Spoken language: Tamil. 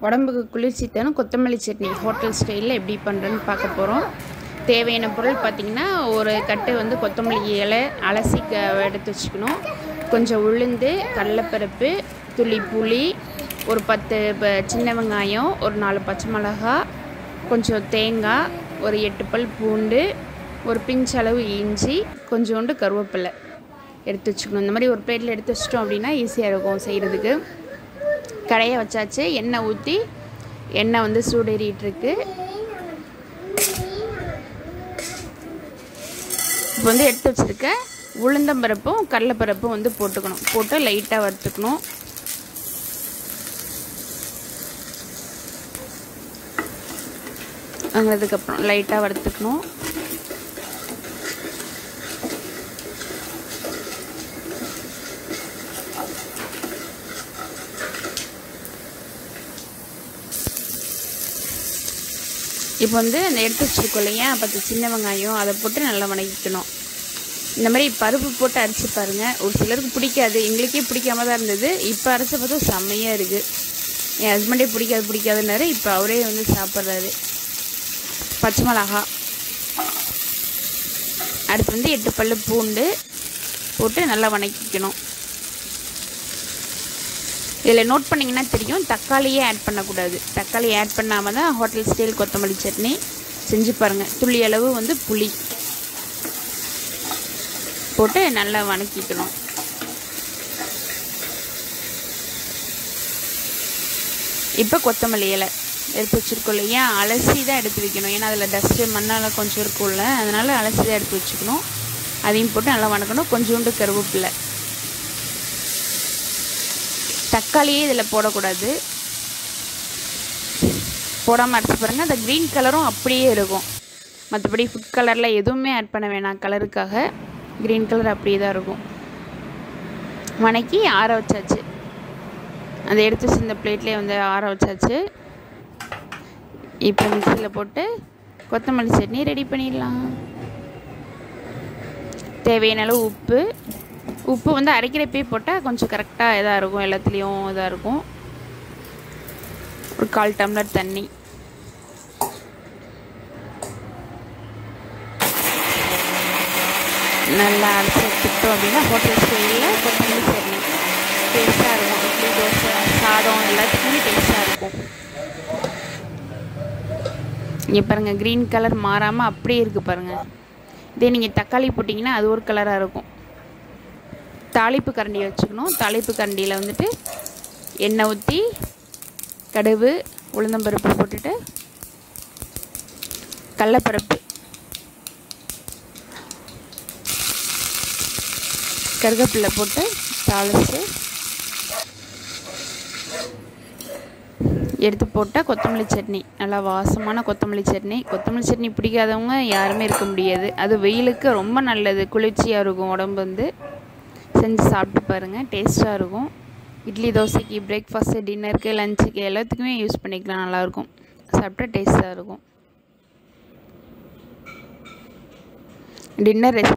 உடம்புக்கு குளிர்ச்சி தரும் கொத்தமல்லி சட்னி ஹோட்டல் ஸ்டைலில் எப்படி பண்ணுறேன்னு பார்க்க போகிறோம் தேவையான பொருள் பார்த்திங்கன்னா ஒரு கட்டு வந்து கொத்தமல்லி இலை அலசி க எடுத்து வச்சுக்கணும் கொஞ்சம் உளுந்து கடலைப்பருப்பு துளி புளி ஒரு பத்து ப- சின்ன வெங்காயம் ஒரு நாலு பச்சை மிளகா கொஞ்சம் தேங்காய் ஒரு எட்டு பல் பூண்டு ஒரு பிஞ்ச் அளவு இஞ்சி கொஞ்சோண்டு கருவேப்பிலை எடுத்து வச்சுக்கணும் இந்த மாதிரி ஒரு பிளேட்டில் எடுத்து வச்சிட்டோம் அப்படின்னா ஈஸியாக இருக்கும் செய்கிறதுக்கு கடையை வச்சாச்சு எண்ணெய் ஊற்றி எண்ணெய் வந்து சூடேறிட்டு இருக்கு இப்போ வந்து எடுத்து வச்சுருக்க உளுந்தம்பருப்பும் கடலைப்பருப்பும் வந்து போட்டுக்கணும் போட்டு லைட்டாக வறுத்துக்கணும் வாங்கினதுக்கப்புறம் லைட்டாக வறுத்துக்கணும் இப்போ வந்து அந்த எடுத்து வச்சுருக்கோம் இல்லையா பத்து சின்ன வெங்காயம் அதை போட்டு நல்லா வணக்கிக்கணும் இந்த மாதிரி பருப்பு போட்டு அரைச்சி பாருங்கள் ஒரு சிலருக்கு பிடிக்காது எங்களுக்கே பிடிக்காம தான் இருந்தது இப்போ அரைச்ச பார்த்தா செம்மையாக இருக்குது என் ஹஸ்பண்டே பிடிக்காது பிடிக்காதுன்னாரு இப்போ அவரே வந்து சாப்பிட்றாரு பச்சை மிளகா அடுத்து வந்து எட்டு பல்லு பூண்டு போட்டு நல்லா வணக்கிக்கணும் இதில் நோட் பண்ணிங்கன்னா தெரியும் தக்காளியே ஆட் பண்ணக்கூடாது தக்காளி ஆட் பண்ணாமல் தான் ஹோட்டல் ஸ்டைல் கொத்தமல்லி சட்னி செஞ்சு பாருங்கள் துள்ளி அளவு வந்து புளி போட்டு நல்லா வணக்கிக்கணும் இப்போ கொத்தமல்லி இலை எடுத்து வச்சுருக்கோம் இல்லையா அலசி தான் எடுத்து வைக்கணும் ஏன்னா அதில் டஸ்ட்டு மண்ணால் கொஞ்சம் இருக்கும்ல அதனால் அலசி தான் எடுத்து வச்சுக்கணும் அதையும் போட்டு நல்லா வணக்கணும் கொஞ்சோண்டு கருவேப்பிலை தக்காளியே இதில் போடக்கூடாது போடாமல் அரைச்சி பாருங்கள் அந்த க்ரீன் கலரும் அப்படியே இருக்கும் மற்றபடி ஃபுட் கலரில் எதுவுமே ஆட் பண்ண வேணாம் கலருக்காக க்ரீன் கலர் அப்படியே தான் இருக்கும் வணக்கி ஆற வச்சாச்சு அதை எடுத்து வச்சு இந்த பிளேட்லேயே வந்து ஆற வச்சாச்சு இப்போ மிக்சியில் போட்டு கொத்தமல்லி சட்னி ரெடி பண்ணிடலாம் தேவையான அளவு உப்பு உப்பு வந்து அரைக்கிறப்பே போட்டால் கொஞ்சம் கரெக்டாக இதாக இருக்கும் எல்லாத்துலேயும் இதாக இருக்கும் ஒரு கால் டம்ளர் தண்ணி நல்லா அரைச்சி எடுத்துக்கிட்டோம் அப்படின்னா ஹோட்டல் ஸ்டைலில் கொத்தமல்லி சட்னி டேஸ்ட்டாக இருக்கும் இட்லி தோசை சாதம் எல்லாத்துக்குமே டேஸ்ட்டாக இருக்கும் இங்கே பாருங்கள் க்ரீன் கலர் மாறாமல் அப்படியே இருக்குது பாருங்கள் இதே நீங்கள் தக்காளி போட்டிங்கன்னா அது ஒரு கலராக இருக்கும் தாளிப்பு கரண்டி வச்சுக்கணும் தாளிப்பு கரண்டியில் வந்துட்டு எண்ணெய் ஊற்றி கடுகு உளுந்தம்பருப்பு போட்டுட்டு கடலப்பருப்பு கருவேப்பிலை போட்டு தாளித்து எடுத்து போட்டால் கொத்தமல்லி சட்னி நல்லா வாசமான கொத்தமல்லி சட்னி கொத்தமல்லி சட்னி பிடிக்காதவங்க யாருமே இருக்க முடியாது அது வெயிலுக்கு ரொம்ப நல்லது குளிர்ச்சியாக இருக்கும் உடம்பு வந்து செஞ்சு சாப்பிட்டு பாருங்கள் டேஸ்ட்டாக இருக்கும் இட்லி தோசைக்கு பிரேக்ஃபாஸ்ட்டு டின்னருக்கு லஞ்சுக்கு எல்லாத்துக்குமே யூஸ் பண்ணிக்கலாம் நல்லாயிருக்கும் சாப்பிட்டா டேஸ்ட்டாக இருக்கும் டின்னர் ரெசி